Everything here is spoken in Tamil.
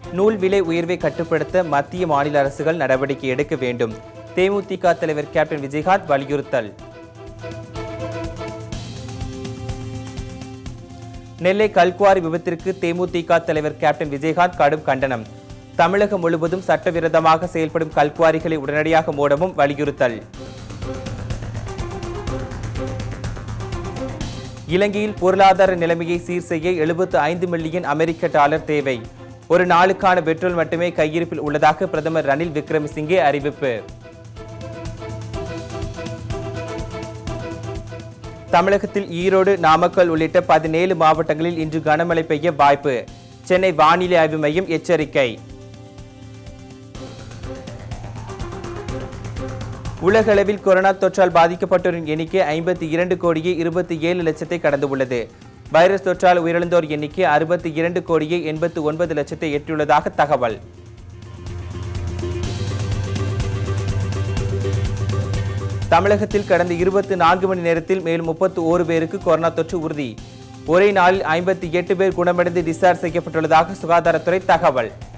நூல் விலை உயர்வை கட்டுப்படுத்த மத்திய மாநில அரசுகள் நடவடிக்கை எடுக்க வேண்டும் தேமுதிக தலைவர் கேப்டன் விஜயகாந்த் வலியுறுத்தல் நெல்லை கல்குவாரி விபத்திற்கு தேமுதிக தலைவர் கேப்டன் விஜயகாந்த் கடும் கண்டனம் தமிழகம் முழுவதும் சட்டவிரோதமாக செயல்படும் கல்குவாரிகளை உடனடியாக மூடவும் வலியுறுத்தல் இலங்கையில் பொருளாதார நிலைமையை சீர் செய்ய எழுபத்து ஐந்து மில்லியன் அமெரிக்க டாலர் தேவை ஒரு நாளுக்கான பெட்ரோல் மட்டுமே கையிருப்பில் உள்ளதாக பிரதமர் ரணில் விக்ரமசிங்கே அறிவிப்பு தமிழகத்தில் ஈரோடு நாமக்கல் உள்ளிட்ட பதினேழு மாவட்டங்களில் இன்று கனமழை பெய்ய வாய்ப்பு சென்னை வானிலை ஆய்வு மையம் எச்சரிக்கை உலகளவில் கொரோனா தொற்றால் பாதிக்கப்பட்டோரின் எண்ணிக்கை ஐம்பத்தி இரண்டு கோடியே இருபத்தி ஏழு லட்சத்தை கடந்துள்ளது வைரஸ் தொற்றால் உயிரிழந்தோர் எண்ணிக்கை அறுபத்தி இரண்டு கோடியே எண்பத்து ஒன்பது லட்சத்தை எட்டியுள்ளதாக தகவல் தமிழகத்தில் கடந்த இருபத்தி நான்கு மணி நேரத்தில் மேலும் முப்பத்து ஓரு பேருக்கு கொரோனா தொற்று உறுதி ஒரே நாளில் ஐம்பத்தி எட்டு பேர் குணமடைந்து டிஸ்சார்ஜ் செய்யப்பட்டுள்ளதாக சுகாதாரத்துறை தகவல்